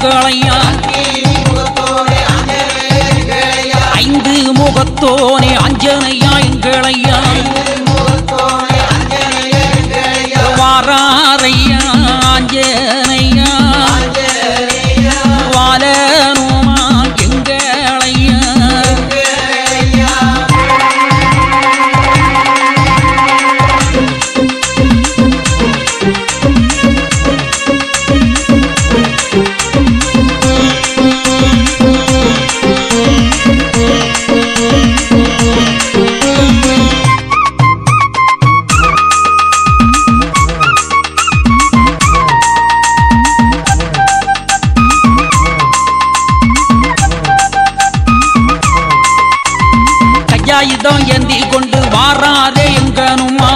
எங்களையா ஐந்து முகத்தோனே அஞ்சனையா எங்களையா வாராரையா அஞ்சனையா வாலனுமா எங்களையா கையாயுதம் ஏந்தி கொண்டு வாராரே எங்கனுமா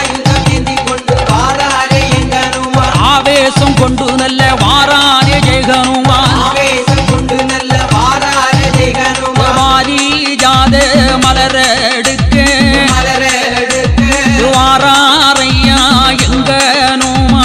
ஆவேசம் கொண்டு நல்ல வாராரே ஜெகனுமா வாரி ஜாத மலரெடுக்க வாராரையா எங்கனுமா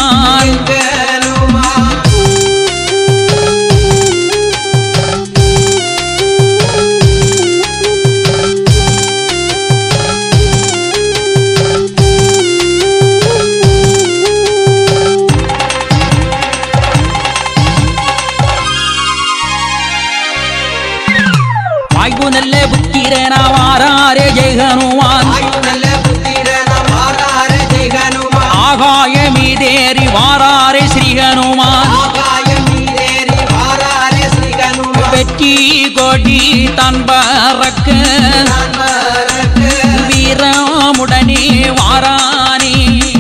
வாய்வு நல்ல புத்திரனா வாராரே ஜெகனுமான் ஆகாய மீதேறி வாராரே ஸ்ரீகனுமான் வெற்றி கொடி தன் பறக்க வீரமுடனே வாரானே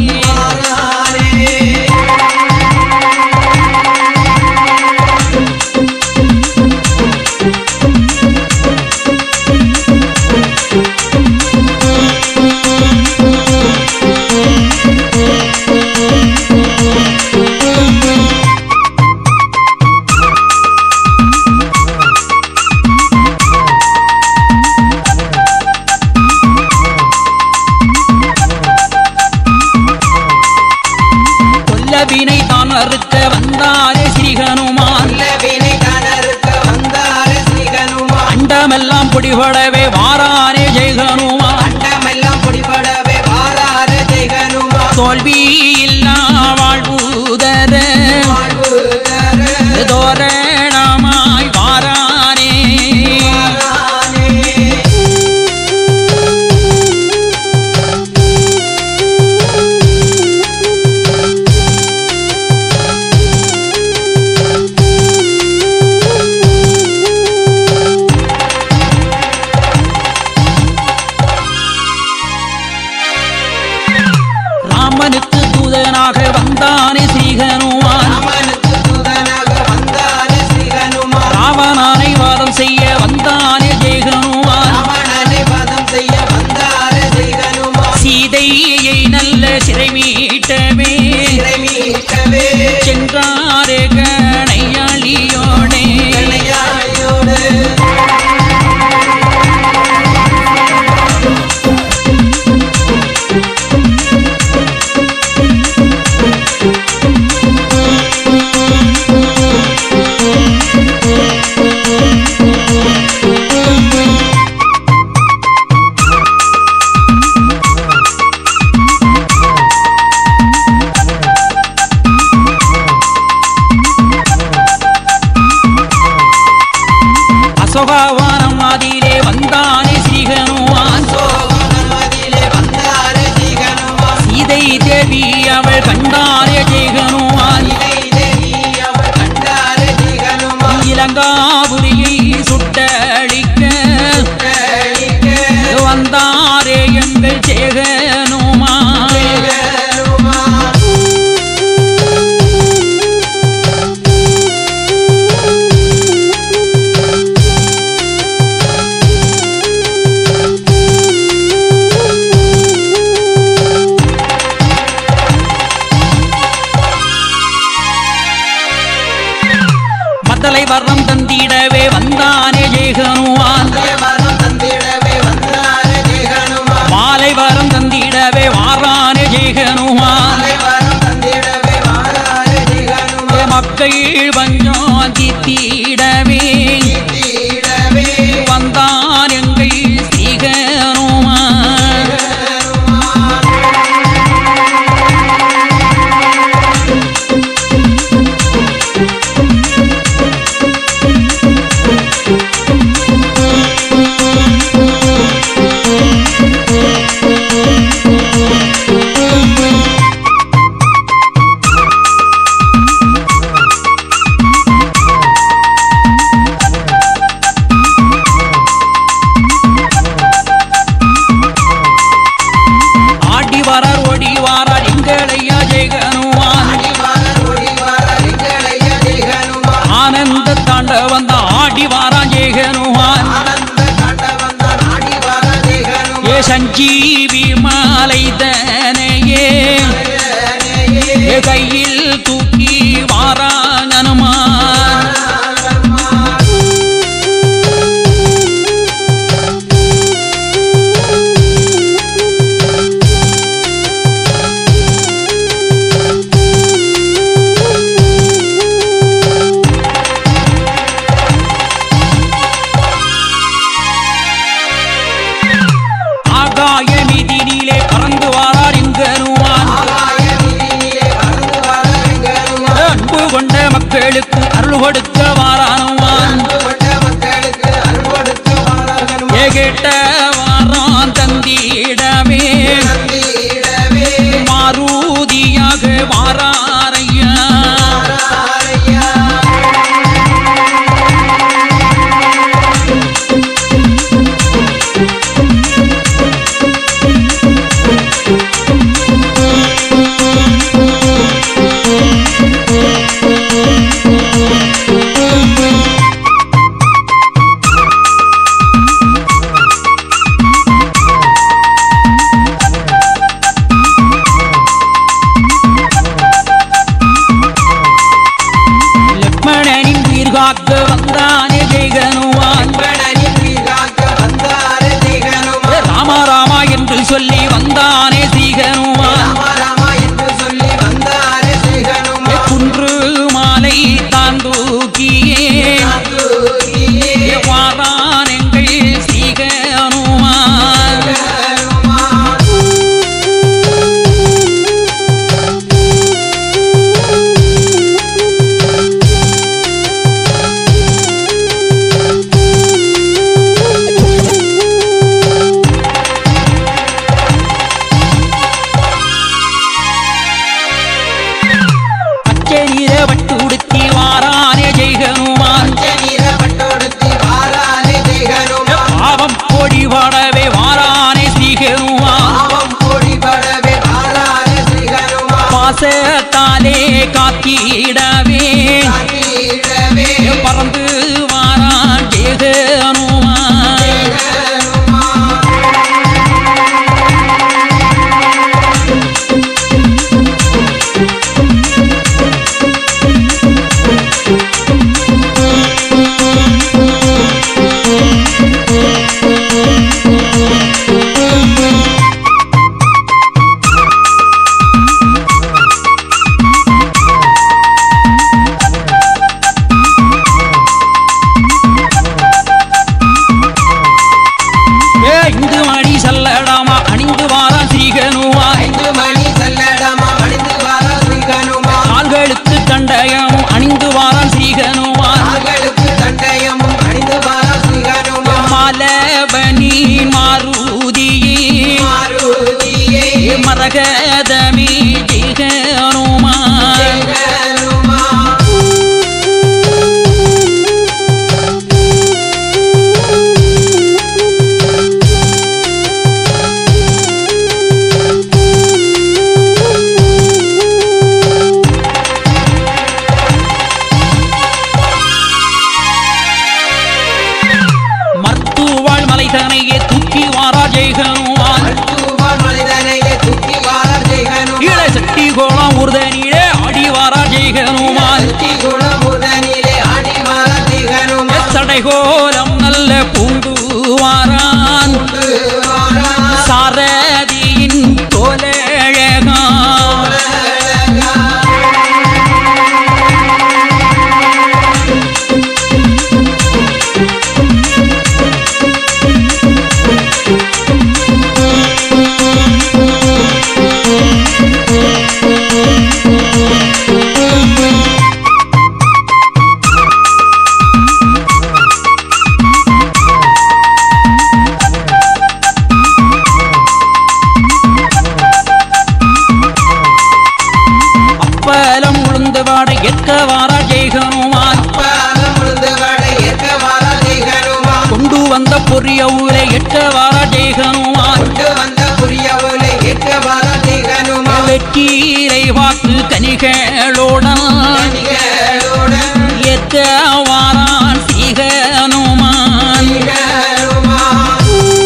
கொல்லவினை தான் அறுக்க வந்தாரே ஸ்ரீகனுமான் அண்டமெல்லாம் பிடிபடவே வாரானே ஜெயகனுமான் தோல்வி இல்லா வாழ்வுதர தோரணமாய் வாரானே ராமனுக்கு தூதனாக வந்தானே ஸ்ரீகனுமான் ராவணனை வாதம் செய்ய வந்தானே ஜெயகனுமான் சீதையை நல்ல சிறை மீட்டவே சென்றாரே கணையாளியோனே அசோகவனம் அதிலே வந்தானே ஸ்ரீகனுமான் சீதை தேவி அவள் கண்டானே ஜெயகனுமான் இலங்காபுரியை சுட்டழிக்க வந்தாரே எங்கள் ஜெகனுமான் மத்தலை வர்ணம் தந்திடவே வந்தானே ஜெயகனுமான் மாலை வரம் தந்திடவே வாரானே ஜெயகனுமான் மக்கள் பஞ்சம் தீட்டிடவே தீட்டிடவே வந்தான் எங்கள் சீகனுமா ஆடி வரார் ஓடி வாரார் எங்களையா ஜெகனுவான் அடிவாரர் ஒடிவாரர் எங்களைய ஜெகனுமான் ஆனந்த தாண்ட வந்த ஆடி வாரான் ஜெகனுவான் ஆனந்த காண்டவந்தான் அடிவாரர் ஜெகனுமான் ஏ சஞ்சீவி மாலை தனையே ஏ கையில் தூக்கி வாரான் அனுமான் ஆகாய நிதியிலே பறந்து வாரார் எங்கனுவான் அன்பு கொண்ட மக்களுக்கு அருள் கொடுக்க வாரானுவான் ஏ கேட்ட வாரான் தந்திடமே மாருதியாக வாராரையா லக்ஷ்மணனின் உயிர் காக்க வந்தானே ஜெகனுவான் ஏ ராமா ராமா என்று சொல்லி வந்தானே சீகனுவான் ஏ குன்று மாலை தான் தூக்கியே ஏ வாரான் எங்கள் சீகனுவான் பச்சை நீர பட்டு உடுத்தி வாரானே ஜெய்கனுமான் பாவம் கோடி வாடவே வாரானே சீகனுமான் பாசத்தாலே காத்திடவே பறந்து வாரான் ஜெகனுமான் ஏ இந்து மணி சல்லடாமா அணிந்து வாரான் சீகனுவான் ஐந்து மணி செல்லடமா அணிந்து வர ஸ்ரீகனுமா கால்களுக்கு தண்டயம் அணிந்து வாரான் சீகனுவான் ஆகளுக்கு தண்டயமும் அணிந்து வர ஸ்ரீகனுமா மலபனி மாருதியே மாருதியே மரகதமி ஜெகனுமான் ஜெகனுமா மருத்துவாள் மலைதனையே தூக்கி வாரா ஜெய்கனுவான் மருத்துவன் மனிதனையே தூக்கி வர ஜெகனுமா ஈழ சட்டி கோலம் உருதனிலே ஆடி வாரா ஜெய்கனுமான் சக்தி குணமுதனிலே ஆடி வர ஜெகனுமா சடை கோலம் நல்ல பூண்டு வாரான் சாரதியின் தோலழகா அழகா புரிய ஊரை எட்ட வார தேகனுமான் கொண்டு வந்த புரிய ஒலை எட்டு பாரதி ஹனுமான் வெற்றீரை வாக்கு கனிகளோடன் கனிகளுடன் எத்த வாரான் சீகனுமான் ஹனுமான்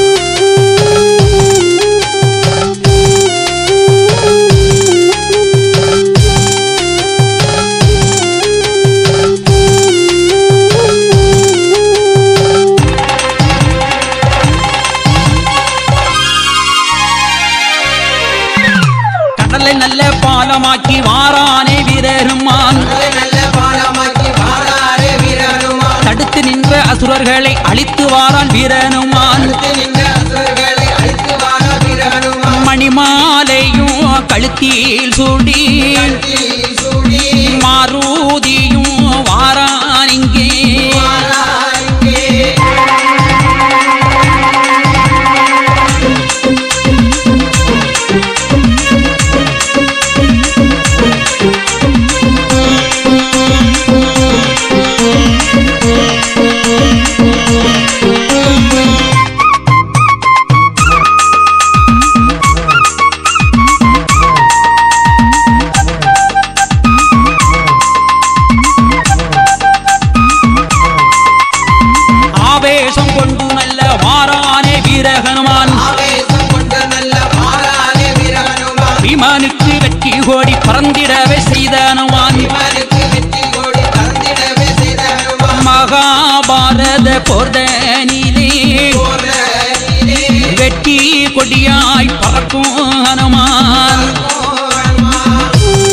கடலை நல்ல பாலமாக்கி வாரானே வீரருமான் நல்ல நல்ல பாலமாக்கி வாராரே வீரனுமான் தடுத்து நின்ற அசுரர்களை அழித்து வாரான் வீரனுமான் அடுத்து நின்ற அசுரர்களை அழித்து வார வீரனுமான் மணிமாலையும் கழுத்தில் சூடி கட்டில் சூடி மாருதியும் வாரான் இங்கே வாராங்கே ஆவேசம் கொண்டு நல்ல வாரானே வீரகனுமான் ஆவேசம் கொண்ட நல்ல வாராரே வீரனுமான் விமானுக்கு வெற்றி கோடி பறந்திடவே செய்தனுமான் இவனுக்கு வெற்றி கோடி தந்திடவே செய்த ஹனுமான் மகாபாரத போர்தனிலே போரனிலே வெற்றி கொடியாய் பறக்கும் ஹனுமான் ஹனுமான்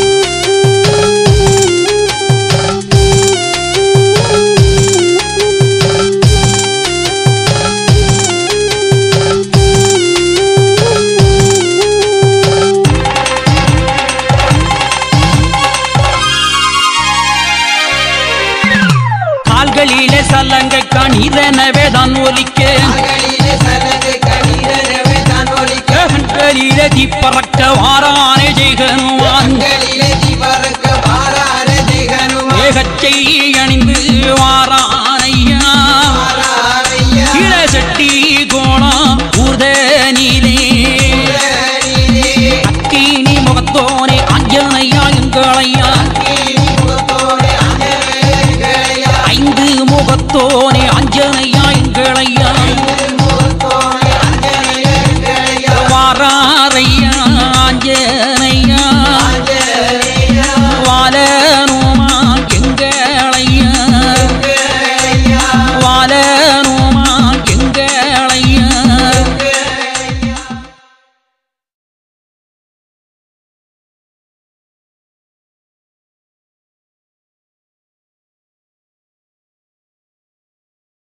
கால்களிலே சல்லங்கை கணிதனவே தான் ஒலிக்க கால்களிலே சலங்கை கணிதனவே தான் ஒலிக்க கண்களிலே தீப்பறக்க வாரானே ஜெயகனுமான் கண்களிலே தீபரக்க வாராரே ஹனுமான் ஏகச்சை அணிந்து வாரானையா வாராரையா இளசட்டி கோணம் ஊர்தனிலே புரனிலே அக்கீனி முகத்தோனே அஞ்சனையா எங்களையா கீழி முகத்தோடு அஞ்சனையா ஐந்து முகத்தோனே அஞ்சனையா எங்களையா முகத்தோடு அஞ்சனையா வாராரையா அஞ்சனையா